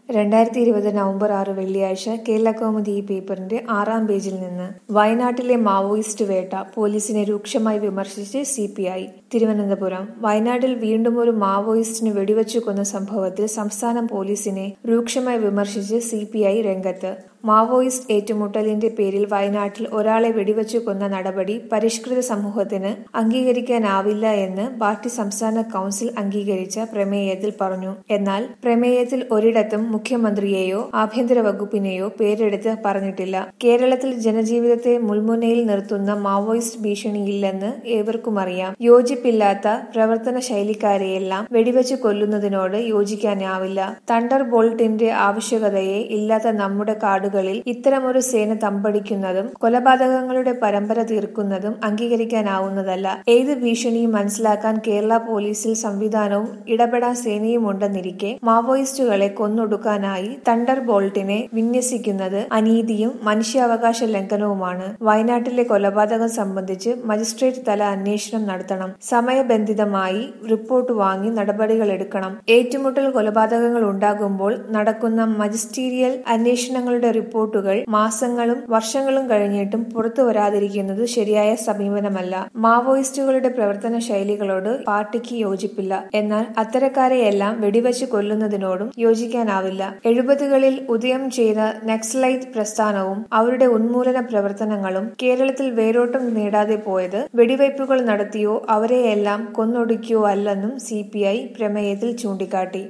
രണ്ടായിരത്തി ഇരുപത് നവംബർ ആറ് വെള്ളിയാഴ്ച കേരളകൗമുദി ഈ പേപ്പറിന്റെ ആറാം പേജിൽ നിന്ന് വയനാട്ടിലെ മാവോയിസ്റ്റ് വേട്ട പോലീസിനെ രൂക്ഷമായി വിമർശിച്ച് സി പി ഐ തിരുവനന്തപുരം വയനാട്ടിൽ വീണ്ടും ഒരു മാവോയിസ്റ്റിന് വെടിവെച്ചു കൊന്ന സംഭവത്തിൽ സംസ്ഥാന പോലീസിനെ രൂക്ഷമായി വിമർശിച്ച് സി പി ഐ രംഗത്ത് മാവോയിസ്റ്റ് ഏറ്റുമുട്ടലിന്റെ പേരിൽ വയനാട്ടിൽ ഒരാളെ വെടിവെച്ചു കൊന്ന നടപടി പരിഷ്കൃത സമൂഹത്തിന് അംഗീകരിക്കാനാവില്ല എന്ന് പാർട്ടി സംസ്ഥാന കൌൺസിൽ അംഗീകരിച്ച പ്രമേയത്തിൽ പറഞ്ഞു എന്നാൽ പ്രമേയത്തിൽ ഒരിടത്തും മുഖ്യമന്ത്രിയെയോ ആഭ്യന്തര വകുപ്പിനെയോ പേരെടുത്ത് പറഞ്ഞിട്ടില്ല കേരളത്തിൽ ജനജീവിതത്തെ മുൾമുനയിൽ നിർത്തുന്ന മാവോയിസ്റ്റ് ഭീഷണിയില്ലെന്ന് ഏവർക്കും അറിയാം യോജിപ്പില്ലാത്ത പ്രവർത്തന ശൈലിക്കാരെയെല്ലാം വെടിവെച്ച് കൊല്ലുന്നതിനോട് യോജിക്കാനാവില്ല തണ്ടർ ബോൾട്ടിന്റെ ആവശ്യകതയെ ഇല്ലാത്ത നമ്മുടെ കാടുകളിൽ ഇത്തരമൊരു സേന തമ്പടിക്കുന്നതും കൊലപാതകങ്ങളുടെ പരമ്പര തീർക്കുന്നതും അംഗീകരിക്കാനാവുന്നതല്ല ഏത് ഭീഷണിയും മനസ്സിലാക്കാൻ കേരള പോലീസിൽ സംവിധാനവും ഇടപെടാൻ സേനയും ഉണ്ടെന്നിരിക്കെ മാവോയിസ്റ്റുകളെ കൊന്നൊടുക്കാനായി തണ്ടർ ബോൾട്ടിനെ വിന്യസിക്കുന്നത് അനീതിയും മനുഷ്യാവകാശ ലംഘനവുമാണ് വയനാട്ടിലെ കൊലപാതകം സംബന്ധിച്ച് മജിസ്ട്രേറ്റ് തല അന്വേഷണം നടത്തണം സമയബന്ധിതമായി റിപ്പോർട്ട് വാങ്ങി നടപടികൾ എടുക്കണം ഏറ്റുമുട്ടൽ കൊലപാതകങ്ങൾ ഉണ്ടാകുമ്പോൾ നടക്കുന്ന മജിസ്റ്റീരിയൽ അന്വേഷണങ്ങളുടെ റിപ്പോർട്ടുകൾ മാസങ്ങളും വർഷങ്ങളും കഴിഞ്ഞിട്ടും പുറത്തു വരാതിരിക്കുന്നത് ശരിയായ സമീപനമല്ല മാവോയിസ്റ്റുകളുടെ പ്രവർത്തന ശൈലികളോട് പാർട്ടിക്ക് യോജിപ്പില്ല എന്നാൽ അത്തരക്കാരെയെല്ലാം വെടിവെച്ച് കൊല്ലുന്നതിനോടും യോജിക്കാനാവില്ല എഴുപതുകളിൽ ഉദയം ചെയ്ത നക്സലൈറ്റ് പ്രസ്ഥാനവും അവരുടെ ഉന്മൂലന പ്രവർത്തനങ്ങളും കേരളത്തിൽ വേരോട്ടം നേടാതെ പോയത് വെടിവയ്പുകൾ നടത്തിയോ അവരെയെല്ലാം കൊന്നൊടുക്കിയോ അല്ലെന്നും സി പ്രമേയത്തിൽ ചൂണ്ടിക്കാട്ടി